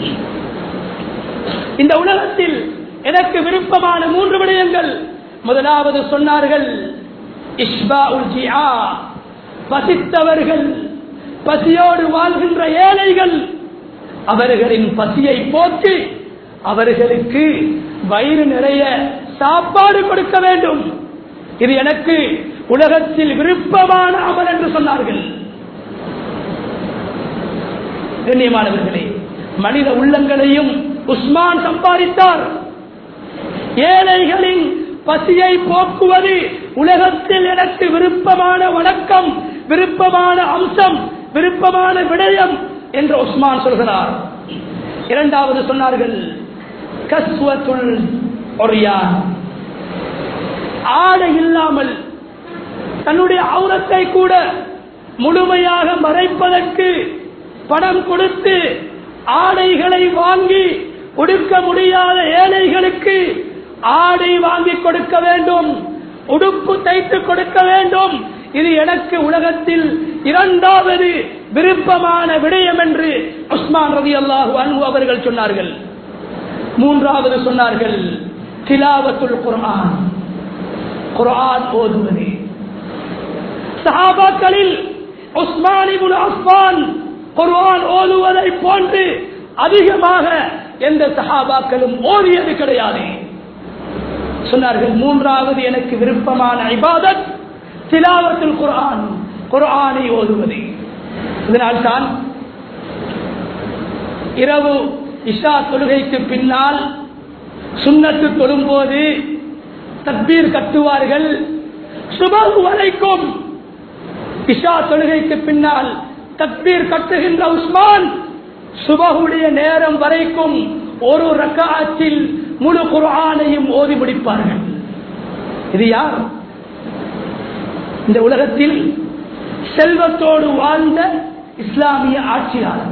இந்த உலகத்தில் எனக்கு விருப்பமான மூன்று விடயங்கள் முதலாவது சொன்னார்கள் இஸ்பா உல்ஜியா பசித்தவர்கள் பசியோடு வாழ்கின்ற ஏழைகள் அவர்களின் பசியை போக்கி அவர்களுக்கு வயிறு நிறைய சாப்பாடு கொடுக்க வேண்டும் இது எனக்கு உலகத்தில் விருப்பமான அமல் என்று சொன்னார்கள் கண்ணியமானவர்களே மனித உள்ளங்களையும் உஸ்மான் சம்பாதித்தார் ஏழைகளின் பசியை போக்குவது உலகத்தில் எனக்கு விருப்பமான வணக்கம் விருப்பமான அம்சம் விருப்பமான விடயம் என்று உஸ்மான் சொல்கிறார் இரண்டாவது சொன்னார்கள் கஸ்வத்துல் ஒரியான் ஆடை இல்லாமல் தன்னுடைய அவுரத்தை கூட முழுமையாக மறைப்பதற்கு பணம் கொடுத்து ஆடைகளை வாங்கி கொடுக்க முடியாத ஏழைகளுக்கு ஆடை வாங்கி கொடுக்க வேண்டும் உடுப்பு தைத்து கொடுக்க வேண்டும் இது எனக்கு உலகத்தில் இரண்டாவது விருப்பமான விடயம் என்று உஸ்மான் ரவி அல்லாஹு அன்பு அவர்கள் சொன்னார்கள் மூன்றாவது சொன்னார்கள் திலாவத்துல் குர்ஆன் குர்ஆன் ஓதுவது சஹாபாக்களில் உஸ்மானிபுல் அஸ்மான் குர்ஆன் ஓதுவதை போன்று அதிகமாக எந்த சஹாபாக்களும் ஓதியது கிடையாது சொன்னார்கள் மூன்றாவது எனக்கு விருப்பமான இபாதத் திலாவத்தில் குர்ஆன் குர்ஆனை ஓதுவது இதனால் தான் இரவு இஷா தொழுகைக்கு பின்னால் சுண்ணத்து தொழும்போது தப்பீர் கட்டுவார்கள் சுபகு வரைக்கும் இஷா தொழுகைக்கு பின்னால் தக்பீர் கட்டுகின்ற உஸ்மான் சுபகுடைய நேரம் வரைக்கும் ஒரு ரக்காத்தில் முழு குர்ஆனையும் ஓதி முடிப்பார்கள் இது யார் இந்த உலகத்தில் செல்வத்தோடு வாழ்ந்த இஸ்லாமிய ஆட்சியாளர்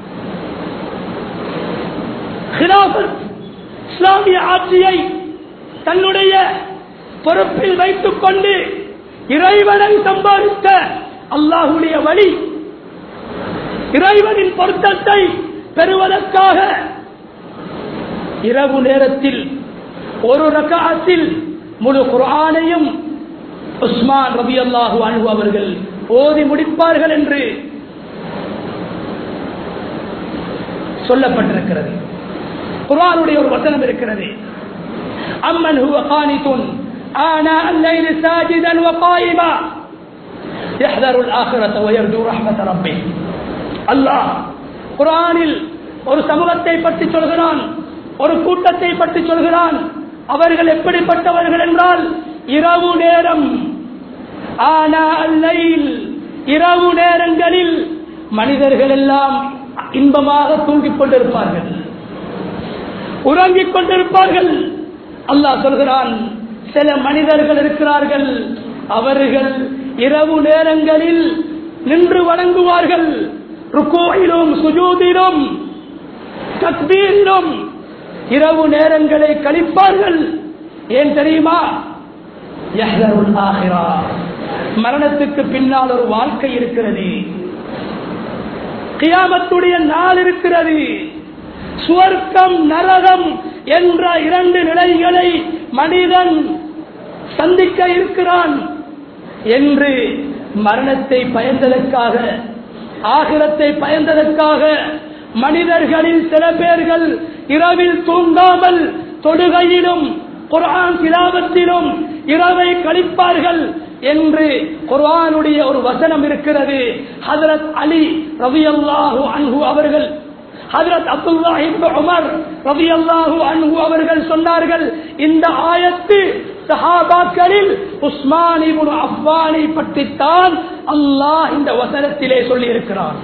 ஹிலாபத் இஸ்லாமிய ஆட்சியை தன்னுடைய பொறுப்பில் வைத்துக் கொண்டு இறைவனை சம்பாதித்த அல்லாஹுடைய வழி இறைவனின் பொருத்தத்தை பெறுவதற்காக இரவு நேரத்தில் ஒரு ரகாத்தில் முழு குர்ஆனையும் உஸ்மான் ரபி அல்லாஹு அன்பு அவர்கள் ஓதி முடிப்பார்கள் என்று சொல்லப்பட்டிருக்கிறது குர்ஆனுடைய ஒரு வசனம் இருக்கிறது அம்மன் ஹுவ கானிதுன் آناء الليل ساجدا وقائما يحذر الآخرة ويرجو رحمة ربه அல்லாஹ் குரானில் ஒரு சமூகத்தை பற்றி சொல்கிறான் ஒரு கூட்டத்தை பற்றி சொல்கிறான் அவர்கள் எப்படிப்பட்டவர்கள் என்றால் இரவு நேரம் ஆனா அல்லையில் இரவு நேரங்களில் மனிதர்கள் எல்லாம் இன்பமாக தூங்கிக் கொண்டிருப்பார்கள் உறங்கிக் கொண்டிருப்பார்கள் அல்லாஹ் சொல்கிறான் சில மனிதர்கள் இருக்கிறார்கள் அவர்கள் இரவு நேரங்களில் நின்று வணங்குவார்கள் ருக்கோயிலும் சுஜூதிலும் தக்பீரிலும் இரவு நேரங்களை கழிப்பார்கள் ஏன் தெரியுமா யஹ்தருல் ஆஹிரா மரணத்துக்கு பின்னால் ஒரு வாழ்க்கை இருக்கிறது கியாமத்துடைய நாள் இருக்கிறது சுவர்க்கம் நரகம் என்ற இரண்டு நிலைகளை மனிதன் சந்திக்க இருக்கிறான் என்று மரணத்தை பயந்ததற்காக ஆகிரத்தை பயந்ததற்காக மனிதர்களில் சில பேர்கள் இரவில் தூங்காமல் தொடுகையிலும் குரான் திலாவத்திலும் இரவை கழிப்பார்கள் என்று குர்ஆனுடைய ஒரு வசனம் இருக்கிறது ஹதரத் அலி ரலியல்லாஹு அன்ஹு அவர்கள் ஹதரத் அப்துல்லா இப்னு உமர் ரலியல்லாஹு அன்ஹு அவர்கள் சொன்னார்கள் இந்த ஆயத்து சஹாபாக்களில் உஸ்மான் இப்னு அஃபானை பற்றித்தான் அல்லாஹ் இந்த வசனத்திலே சொல்லி இருக்கிறான்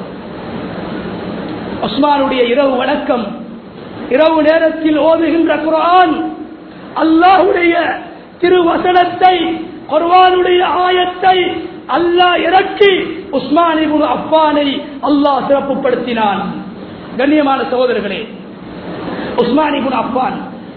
உஸ்மானுடைய இரவு வணக்கம் இரவு நேரத்தில் ஓதுகின்ற குர்ஆன் அல்லாஹுடைய திருவசனத்தை குர்ஆனுடைய ஆயத்தை அல்லாஹ் இறக்கி உஸ்மான் இப்னு அஃபானை அல்லாஹ் சிறப்புப்படுத்தினான் கண்ணியமான சகோதரர்களே உஸ்மான் இப்னு அஃபான்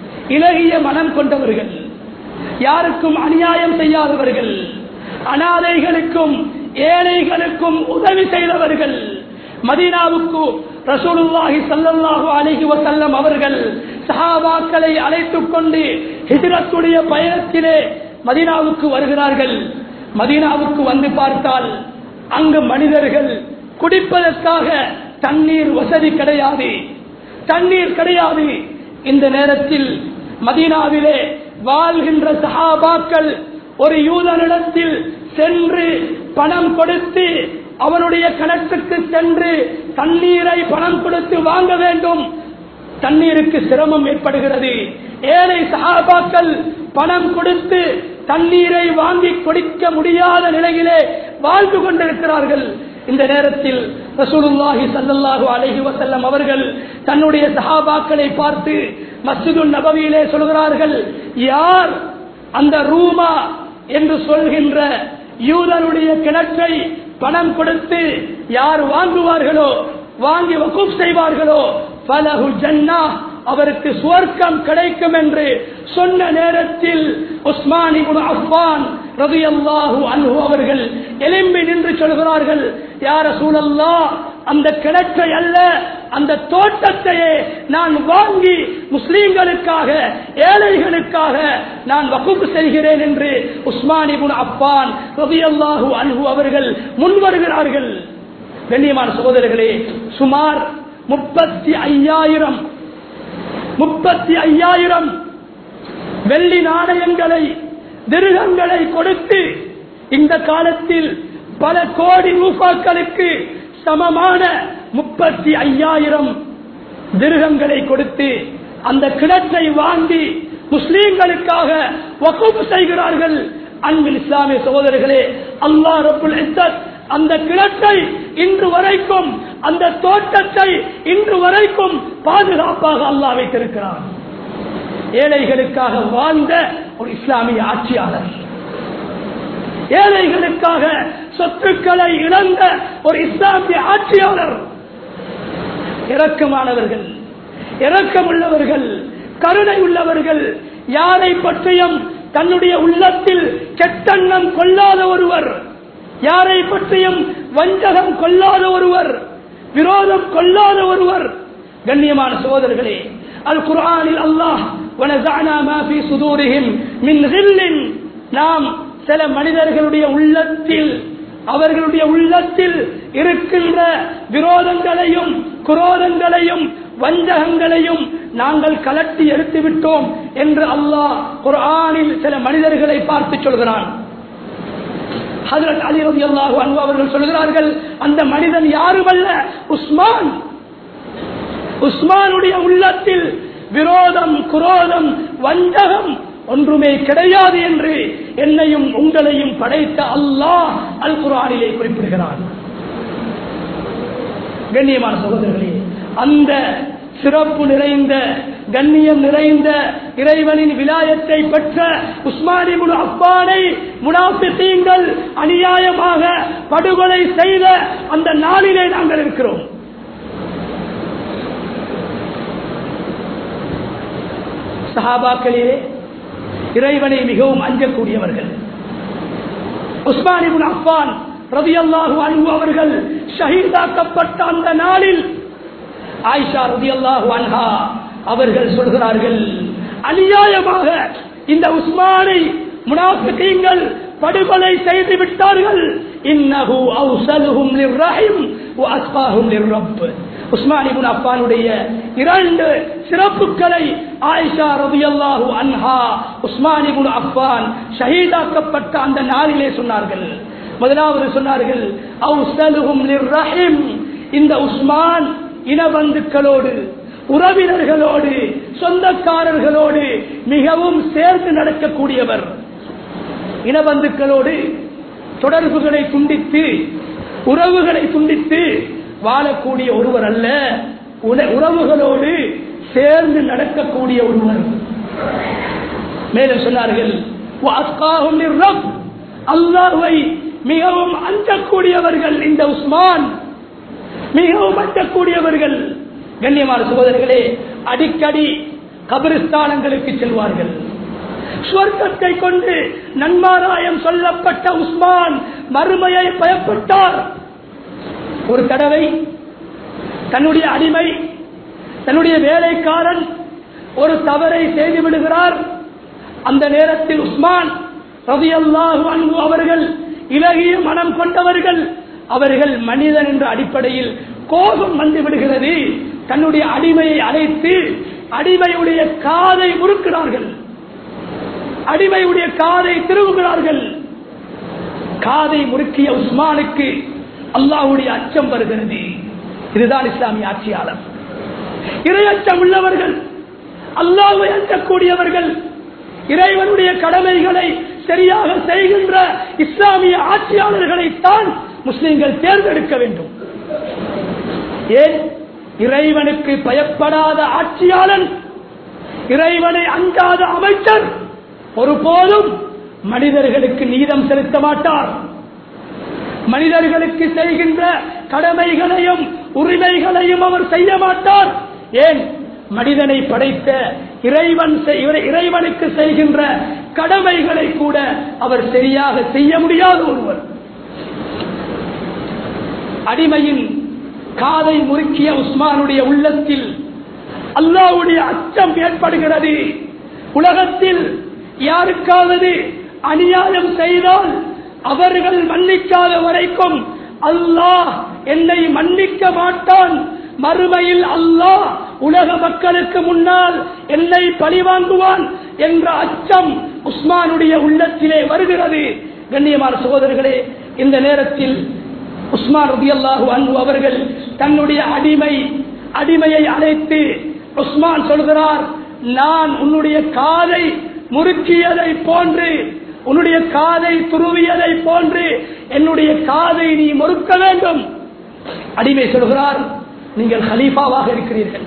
இலகிய மனம் கொண்டவர்கள் யாருக்கும் அநியாயம் செய்யாதவர்கள் அனாதைகளுக்கும் ஏழைகளுக்கும் உதவி செய்தவர்கள் மதீனாவுக்கு ரசூலுல்லாஹி ஸல்லல்லாஹு அலைஹி வஸல்லம் அவர்கள் சஹாபாக்களை அழைத்துக் கொண்டு ஹிஜ்ரத்துடைய பயணத்திலே மதீனாவுக்கு வருகிறார்கள் மதீனாவுக்கு வந்து பார்த்தால் அங்கு மனிதர்கள் குடிப்பதற்காக தண்ணீர் வசதி கிடையாது தண்ணீர் கிடையாது இந்த நேரத்தில் மதீனாவிலே வாழ்கின்ற சஹாபாக்கள் ஒரு யூதனிடத்தில் சென்று பணம் கொடுத்து அவனுடைய கணக்குக்கு சென்று தண்ணீரை பணம் கொடுத்து வாங்க வேண்டும் தண்ணீருக்கு சிரமம் ஏற்படுகிறது ஏழை சகாபாக்கள் பணம் கொடுத்து தண்ணீரை வாங்கி கொடுக்க முடியாத நிலையிலே வாழ்ந்து கொண்டிருக்கிறார்கள் இந்த நேரத்தில் ரசூலுல்லாஹி ஸல்லல்லாஹு அலைஹி வஸல்லம் அவர்கள் தன்னுடைய சஹாபாக்களை பார்த்து மஸ்ஜிதுல் நபவியிலே சொல்கிறார்கள் யார் அந்த ரூமா என்று சொல்கின்ற யூதனுடைய கிணற்றை பணம் கொடுத்து யார் வாங்குவார்களோ வாங்கி வகுப் செய்வார்களோ பலகு ஜன்னா அவருக்கு சுவர்க்கம் கிடைக்கும் என்று சொன்ன நேரத்தில் உஸ்மான் இப்னு அஃபான் ரலியல்லாஹு அன்ஹு அவர்கள் எலும்பி நின்று சொல்கிறார்கள் யார சூழல்லா அந்த கிணற்றை அல்ல அந்த தோட்டத்தையே நான் வாங்கி முஸ்லீம்களுக்காக ஏழைகளுக்காக நான் வகுப்பு செய்கிறேன் என்று உஸ்மான் இப்னு அஃபான் ரலியல்லாஹு அன்ஹு அவர்கள் முன்வருகிறார்கள் கண்ணியமான சகோதரர்களே சுமார் முப்பத்தி ஐயாயிரம் முப்பத்தி ஐயாயிரம் வெள்ளி நாணயங்களை திருகங்களை கொடுத்து இந்த காலத்தில் பல கோடி ரூபாக்களுக்கு சமமான முப்பத்தி ஐயாயிரம் திருகங்களை கொடுத்து அந்த கிணற்றை வாங்கி முஸ்லீம்களுக்காக வகுப்பு செய்கிறார்கள் அன்பில் இஸ்லாமிய சகோதரர்களே அல்லா ரபுல் இஸ்ஸத் அந்த கிணற்றை இன்று வரைக்கும் அந்த தோட்டத்தை இன்று வரைக்கும் பாதுகாப்பாக அல்லாஹ் வைத்திருக்கிறார் ஏழைகளுக்காக வாழ்ந்த ஒரு இஸ்லாமிய ஆட்சியாளர் ஏழைகளுக்காக சொத்துக்களை இழந்த ஒரு இஸ்லாமிய ஆட்சியாளர் இரக்கமானவர்கள் இரக்கமுள்ளவர்கள் கருணை உள்ளவர்கள் யாரை பற்றியும் தன்னுடைய உள்ளத்தில் கெட்டெண்ணம் கொள்ளாத ஒருவர் யாரை பற்றியும் வஞ்சகம் கொள்ளாத ஒருவர் விரோதம் கொள்ளாத ஒருவர் கண்ணியமான சகோதரர்களே அல் குர்ஆனில் அல்லாஹ் وَنَزَعْنَا مَا فِي صُدُورِهِمْ مِنْ غِلٍّ நாம் சில மனிதர்களுடைய உள்ளத்தில் அவர்களுடைய உள்ளத்தில் இருக்கின்ற விரோதங்களையும் குரோதங்களையும் வஞ்சகங்களையும் நாங்கள் கலட்டி எடுத்து விட்டோம் என்று அல்லாஹ் குர்ஆனில் சில மனிதர்களை பார்த்து சொல்கிறான் ஹஜரத் அலி ரலியல்லாஹு அன்ஹு அவர்கள் சொல்கிறார்கள் அந்த மனிதன் யாருமல்ல உஸ்மான் உஸ்மானுடைய உள்ளத்தில் விரோதம் குரோதம் வஞ்சகம் ஒன்றுமே கிடையாது என்று என்னையும் உங்களையும் படைத்த அல்லாஹ் அல் குரானிலே குறிப்பிடுகிறான் கண்ணியமான சகோதரர்களே அந்த சிறப்பு நிறைந்த கண்ணியம் நிறைந்த இறைவனின் விலாயத்தை பெற்ற உஸ்மானிபுல் அப்பானை முனாபித்தீங்கள் அநியாயமாக படுகொலை செய்த அந்த நாளிலே நாங்கள் இருக்கிறோம் சஹாபாக்களிலே இறைவனை மிகவும் அஞ்சக்கூடியவர்கள் உஸ்மானிபுல் அப்பான் ரதியல்லாஹு அன்பு அவர்கள் ஷஹீதாக்கப்பட்ட அந்த நாளில் ஆயிஷா ரதியல்லாஹு அன்ஹா அவர்கள் சொல்கிறார்கள் அநியாயமாக இந்த உஸ்மானை முனாஃபிகீங்கள் படுகொலை செய்து விட்டார்கள் இன்னஹு அவ்சலுஹும் லிர்ரஹிம் வ அஸ்பாஹும் லிர்ரப் உஸ்மான் இப்னு அஃபானுடைய இரண்டு சிறப்புகளை ஆயிஷா ரதியல்லாஹு அன்ஹா உஸ்மான் இப்னு அஃபான் ஷஹீதாக்கப்பட்ட அந்த நாளிலே சொன்னார்கள் முதலாவது சொன்னார்கள் அவுஸ்தலுஹும் லிர்ரஹிம் இந்த உஸ்மான் இனபந்துக்களோடு உறவினர்களோடு சொந்தக்காரர்களோடு மிகவும் சேர்ந்து நடக்கக்கூடியவர் இனபந்துக்களோடு தொடர்புகளை துண்டித்து உறவுகளை துண்டித்து வாழக்கூடிய ஒருவர் அல்ல உன- உறவுகளோடு சேர்ந்து நடக்கக்கூடிய ஒருவர் மேலும் சொன்னார்கள் "வஅத்காஹும் லிர்ரப்." அல்லாஹ்வை மிகவும் அஞ்சக்கூடியவர்கள் இந்த உஸ்மான் மிகவும் அஞ்சக்கூடியவர்கள் கண்ணியமான சகோதரர்களே அடிக்கடி கபிரிஸ்தானங்களுக்கு செல்வார்கள் சுவர்க்கத்தை கொண்டு நன்மாராயம் சொல்லப்பட்ட உஸ்மான் மறுமையை பயப்பட்டார் ஒரு தடவை தன்னுடைய அடிமை தன்னுடைய வேலைக்காரன் ஒரு தவறை செய்து விடுகிறார் அந்த நேரத்தில் உஸ்மான் ரதியல்லாஹு அன்ஹு அவர்கள் இலகிய மனம் கொண்டவர்கள் அவர்கள் மனிதன் என்ற அடிப்படையில் கோபம் வந்து விடுகிறது தன்னுடைய அடிமையை அழைத்து அடிமையுடைய காதை முறுக்கிறார்கள் அடிமையுடைய காதை திருவுகிறார்கள் காதை முறுக்கிய உஸ்மானுக்கு அல்லாஹ்வுடைய அச்சம் வருகிறது இதுதான் இஸ்லாமிய ஆட்சியாளர் இரையச்சம் உள்ளவர்கள் அல்லாஹ்வை அஞ்சக்கூடியவர்கள் இறைவனுடைய கடமைகளை சரியாக செய்கின்ற இஸ்லாமிய ஆட்சியாளர்களைத்தான் முஸ்லிம்கள் தேர்ந்தெடுக்க வேண்டும் ஏன் இறைவனுக்கு பயப்படாத ஆட்சியாளன் இறைவனை அஞ்சாத அமைச்சர் ஒருபோதும் மனிதர்களுக்கு நீதம் செலுத்த மாட்டார் மனிதர்களுக்கு செய்கின்ற கடமைகளையும் உரிமைகளையும் அவர் செய்ய மாட்டார் ஏன் மனிதனை படைத்த இறைவன் செய்- இறை- இறைவனுக்கு செய்கின்ற கடமைகளை கூட அவர் சரியாக செய்ய முடியாத ஒருவர் அடிமையின் காதை முறுக்கிய உஸ்மானுடைய உள்ளத்தில் அல்லாஹ்வுடைய அச்சம் ஏற்படுகிறது உலகத்தில் யாருக்காவது அநியாயம் செய்தால் அவர்கள் மன்னிக்காத வரைக்கும் அல்லாஹ் என்னை மன்னிக்க மாட்டான் மறுமையில் அல்லாஹ் உலக மக்களுக்கு முன்னால் என்னை பழிவாங்குவான் என்ற அச்சம் உஸ்மானுடைய உள்ளத்திலே வருகிறது கண்ணியமான சகோதரர்களே இந்த நேரத்தில் உஸ்மான் ரபியல்லாஹு அன்பு அவர்கள் தன்னுடைய அடிமை அடிமையை அழைத்து உஸ்மான் சொல்கிறார் நான் உன்னுடைய காதை முறுக்கியதை போன்று உன்னுடைய காதை துருவியதை போன்று என்னுடைய காதை நீ முறுக்க வேண்டும் அடிமை சொல்கிறார் நீங்கள் ஹலீஃபாவாக இருக்கிறீர்கள்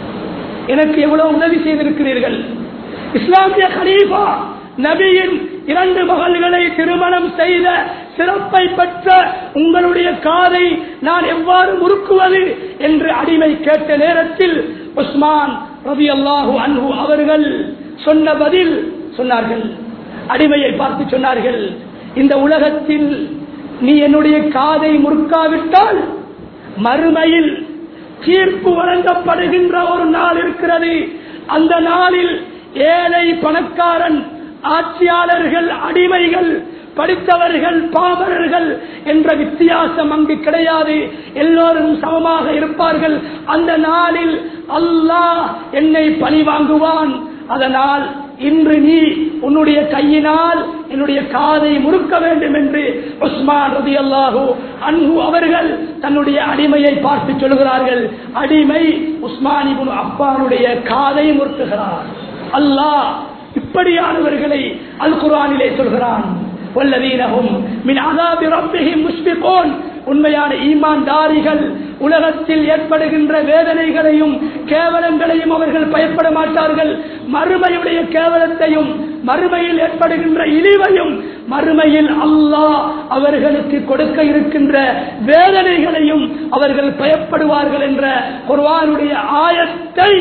எனக்கு எவ்வளவு உதவி செய்திருக்கிறீர்கள் இஸ்லாமிய ஹலீஃபா நபியின் இரண்டு மகள்களை திருமணம் செய்த சிறப்பை பெற்ற உங்களுடைய காதை நான் எவ்வாறு முறுக்குவது என்று அடிமை கேட்ட நேரத்தில் உஸ்மான் ரவி அல்லாஹு அன்ஹு அவர்கள் சொன்ன பதில் சொன்னார்கள் அடிமையை பார்த்து சொன்னார்கள் இந்த உலகத்தில் நீ என்னுடைய காதை முறுக்காவிட்டால் மறுமையில் தீர்ப்பு வழங்கப்படுகின்ற ஒரு நாள் இருக்கிறது அந்த நாளில் ஏழை பணக்காரன் ஆட்சியாளர்கள் அடிமைகள் படித்தவர்கள் பாமரர்கள் என்ற வித்தியாசம் அங்கு கிடையாது எல்லோரும் சமமாக இருப்பார்கள் அந்த நாளில் அல்லாஹ் என்னை பழி வாங்குவான் அதனால் இன்று நீ உன்னுடைய கையினால் என்னுடைய காதை முறுக்க வேண்டும் என்று உஸ்மான் ரதி அல்லாஹூ அன்பு அவர்கள் தன்னுடைய அடிமையை பார்த்து சொல்கிறார்கள் அடிமை உஸ்மானிபுன் அப்பானுடைய காதை முறுக்குகிறார் அல்லாஹ் இப்படியானவர்களை அல் குரானிலே சொல்கிறான் வல்லவீனகும் மின் அதாபி ரப்பிஹிம் முஷ்பிகோன் உண்மையான ஈமான்தாரிகள் உலகத்தில் ஏற்படுகின்ற வேதனைகளையும் கேவலங்களையும் அவர்கள் பயப்பட மாட்டார்கள் மறுமையுடைய கேவலத்தையும் மறுமையில் ஏற்படுகின்ற இழிவையும் மறுமையில் அல்லாஹ் அவர்களுக்கு கொடுக்க இருக்கின்ற வேதனைகளையும் அவர்கள் பயப்படுவார்கள் என்ற குர்ஆனுடைய ஆயத்தை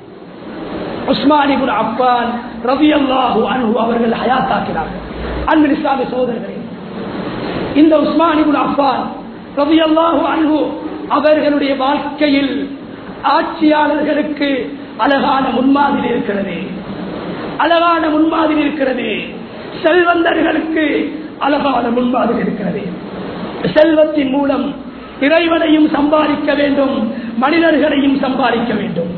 உஸ்மானிபுல் அப்பான் ரவி அல்லாஹூ அன்பு அவர்கள் ஹயாத்தாக்கினார்கள் அன்பின் இஸ்லாமிய சகோதரர்களே இந்த உஸ்மானிபுல் அப்பான் ரவி அல்லாஹூ அன்பு அவர்களுடைய வாழ்க்கையில் ஆட்சியாளர்களுக்கு அழகான முன்மாதிரி இருக்கிறது அழகான முன்மாதிரி இருக்கிறது செல்வந்தர்களுக்கு அழகான முன்மாதிரி இருக்கிறது செல்வத்தின் மூலம் இறைவனையும் சம்பாதிக்க வேண்டும் மனிதர்களையும் சம்பாதிக்க வேண்டும்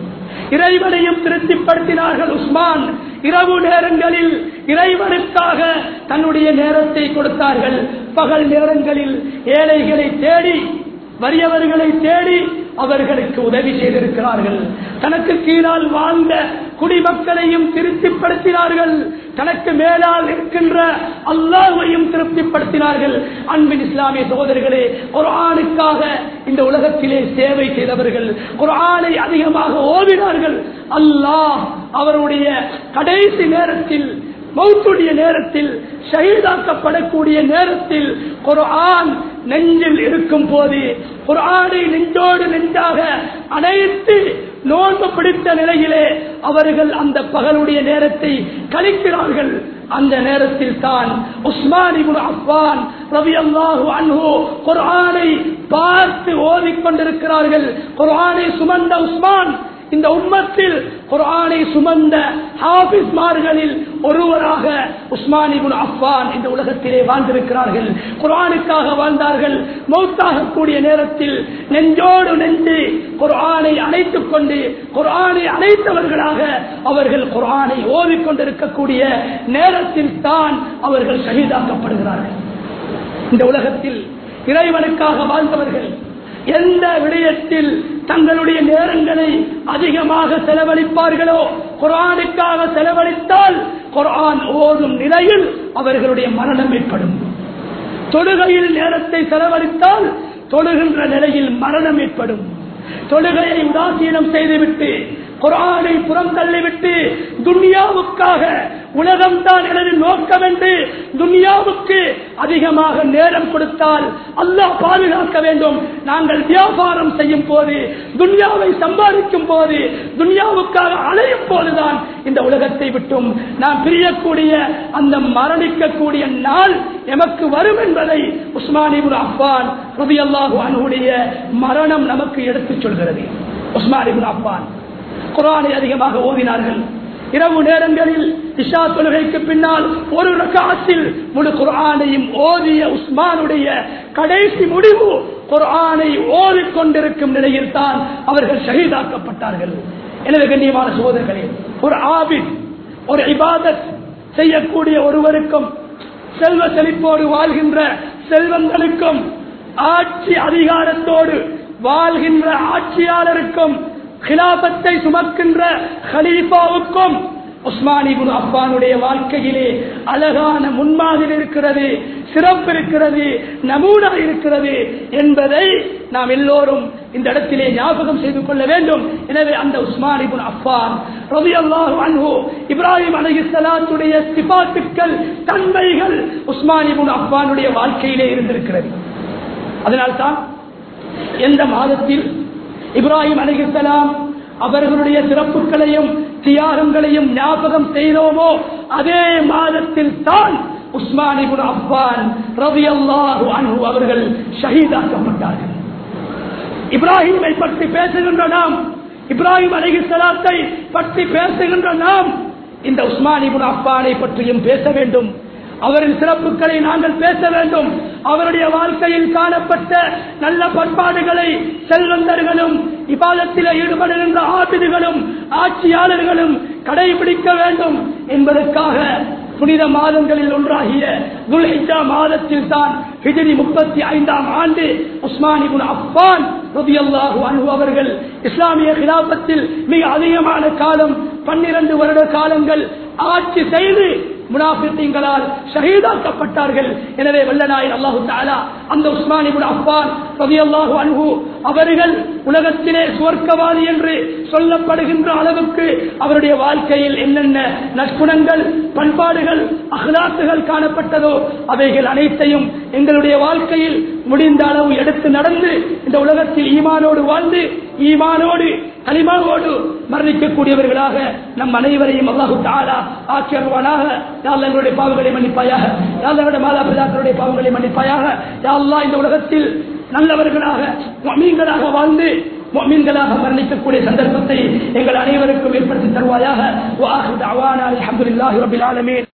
இறைவனையும் திருப்திப்படுத்தினார்கள் உஸ்மான் இரவு நேரங்களில் இறைவனுக்காக தன்னுடைய நேரத்தை கொடுத்தார்கள் பகல் நேரங்களில் ஏழைகளை தேடி வறியவர்களை தேடி அவர்களுக்கு உதவி செய்திருக்கிறார்கள் தனக்கு கீழால் வாழ்ந்த குடிமக்களையும் திருப்திப்படுத்தினார்கள் தனக்கு மேலால் இருக்கின்ற அல்லாஹையும் திருப்திப்படுத்தினார்கள் அன்பின் இஸ்லாமிய சகோதரர்களே ஒரு ஆணுக்காக இந்த உலகத்திலே சேவை செய்தவர்கள் ஒரு ஆணை அதிகமாக ஓதினார்கள் அல்லாஹ் அவருடைய கடைசி நேரத்தில் மௌத்துடைய நேரத்தில் ஷஹீதாக்கப்படக்கூடிய நேரத்தில் குர்ஆன் நெஞ்சில் இருக்கும் போது குர்ஆனை நெஞ்சோடு நெஞ்சாக அனைத்து நோன்பு பிடித்த நிலையிலே அவர்கள் அந்த பகலுடைய நேரத்தை கழிக்கிறார்கள் அந்த நேரத்தில் தான் உஸ்மான் இப்னு அஃபான் ரலியல்லாஹு அன்ஹு குர்ஆனை பார்த்து ஓதிக்கொண்டிருக்கிறார்கள் குர்ஆனை சுமந்த உஸ்மான் இந்த உம்மத்தில் குர்ஆனை சுமந்த ஹாபிஸ்மார்களில் ஒருவராக உஸ்மான் இப்னு அஃபான் இந்த உலகத்திலே வாழ்ந்திருக்கிறார்கள் குர்ஆனுக்காக வாழ்ந்தார்கள் மௌத்தாக கூடிய நேரத்தில் நெஞ்சோடு நெஞ்சு குர்ஆனை அணைத்துக் கொண்டு குர்ஆனை அணைத்தவர்களாக அவர்கள் குர்ஆனை ஓதிக்கொண்டிருக்கக்கூடிய நேரத்தில் தான் அவர்கள் ஷஹீதாக்கப்படுகிறார்கள் இந்த உலகத்தில் இறைவனுக்காக வாழ்ந்தவர்கள் எந்த விடயத்தில் தங்களுடைய நேரங்களை அதிகமாக செலவழிப்பார்களோ குரானுக்காக செலவழித்தால் குரான் ஓதும் நிலையில் அவர்களுடைய மரணம் ஏற்படும் தொழுகையில் நேரத்தை செலவழித்தால் தொழுகின்ற நிலையில் மரணம் ஏற்படும் தொழுகையை உதாசீனம் செய்துவிட்டு குரானை புறம் தள்ளிவிட்டு துன்யாவுக்காக உலகம்தான் எனது நோக்கம் என்று துன்யாவுக்கு அதிகமாக நேரம் கொடுத்தால் அல்லாஹ் பாதுகாக்க வேண்டும் நாங்கள் வியாபாரம் செய்யும் போது துன்யாவை சம்பாதிக்கும் போது துன்யாவுக்காக அலையும் போதுதான் இந்த உலகத்தை விட்டும் நாம் பிரியக்கூடிய அந்த மரணிக்கக்கூடிய நாள் எமக்கு வரும் என்பதை உஸ்மானிபுல் அப்பான் ரபி அல்லாஹு அனுடைய மரணம் நமக்கு எடுத்துச் சொல்கிறது உஸ்மானிபுல் அப்பான் குரானை அதிகமாக ஓதினார்கள் இரவு நேரங்களில் இஷா தொழுகைக்கு பின்னால் ஒரு ரகாத்தில் முழு குர்ஆனையும் ஓதிய உஸ்மானுடைய கடைசி முடிவு குர்ஆனை ஓதிக்கொண்டிருக்கும் நிலையில் தான் அவர்கள் ஷஹீதாக்கப்பட்டார்கள் எனவே கண்ணியமான சோதர்களே ஒரு ஆபிட் ஒரு இபாதத் செய்யக்கூடிய ஒருவருக்கும் செல்வ செழிப்போடு வாழ்கின்ற செல்வங்களுக்கும் ஆட்சி அதிகாரத்தோடு வாழ்கின்ற ஆட்சியாளருக்கும் கிலாபத்தை சுமக்கின்ற ஹலீஃபாவுக்கும் உஸ்மானிபுன் அப்பானுடைய வாழ்க்கையிலே அழகான முன்மாதிரி இருக்கிறது சிறப்பு இருக்கிறது நமூனா இருக்கிறது என்பதை நாம் எல்லோரும் இந்த இடத்திலே ஞாபகம் செய்து கொள்ள வேண்டும் எனவே அந்த உஸ்மானிபுன் அப்பான் ரவி அல்லாஹு அன்ஹு இப்ராஹிம் அலஹிஸ்லாத்துடைய சிபாத்துக்கள் தன்மைகள் உஸ்மானிபுன் அப்பானுடைய வாழ்க்கையிலே இருந்திருக்கிறது அதனால்தான் எந்த மாதத்தில் இப்ராஹிம் அலிகலாம் அவர்களுடைய சிறப்புகளையும் தியாகங்களையும் ஞாபகம் செய்தோமோ அதே மாதத்தில் தான் உஸ்மானிபுன் அப்பான் ரவி அல்லாஹு அன்ஹு அவர்கள் ஷஹீதாக்கப்பட்டார்கள் இப்ராஹிமை பற்றி பேசுகின்ற நாம் இப்ராஹிம் அலிகலாத்தை பற்றி பேசுகின்ற நாம் இந்த உஸ்மானிபுன் அப்பானை பற்றியும் பேச வேண்டும் அவரின் சிறப்புகளை நாங்கள் பேச வேண்டும் அவருடைய வாழ்க்கையில் காணப்பட்ட நல்ல பண்பாடுகளை செல்வந்தர்களும் இபாதத்தில் ஈடுபடுகின்ற ஆபிதுகளும் ஆட்சியாளர்களும் கடைபிடிக்க வேண்டும் என்பதற்காக புனித மாதங்களில் ஒன்றாகிய துல்ஹிஜா மாதத்தில் தான் ஹிஜரி முப்பத்தி ஐந்தாம் ஆண்டு உஸ்மானிபுன் அப்பான் ரபியல்லாஹு அன்பு அவர்கள் இஸ்லாமிய கிலாபத்தில் மிக அதிகமான காலம் பன்னிரண்டு வருட காலங்கள் ஆட்சி செய்து முனாபித்தீங்களால் ஷஹீதாக்கப்பட்டார்கள் எனவே வல்லநாயர் அல்லாஹு தாலா அந்த உஸ்மானிபுன் அப்பான் ரவி அல்லாஹு அன்பு அவர்கள் உலகத்திலே சுவர்க்கவாதி என்று சொல்லப்படுகின்ற அளவுக்கு அவருடைய வாழ்க்கையில் என்னென்ன நற்குணங்கள் பண்பாடுகள் அகலாத்துகள் காணப்பட்டதோ அவைகள் அனைத்தையும் எங்களுடைய வாழ்க்கையில் முடிந்த அளவு எடுத்து நடந்து இந்த உலகத்தில் ஈமானோடு வாழ்ந்து ஈமானோடு கலிமாவோடு மரணிக்கக்கூடியவர்களாக நம் அனைவரையும் அல்லாஹு தாலா ஆக்கியருவானாக யாழ் எங்களுடைய பாவங்களை மன்னிப்பாயாக யாழ் எங்களுடைய மாதா பிதாக்களுடைய பாவங்களை மன்னிப்பாயாக யாழ்லா இந்த உலகத்தில் நல்லவர்களாக மீன்களாக வாழ்ந்து மீன்களாக மரணிக்கக்கூடிய சந்தர்ப்பத்தை எங்கள் அனைவருக்கும் ஏற்படுத்தி தருவாயாக அலமதுல்லாஹி ரபில் ஆலமீன்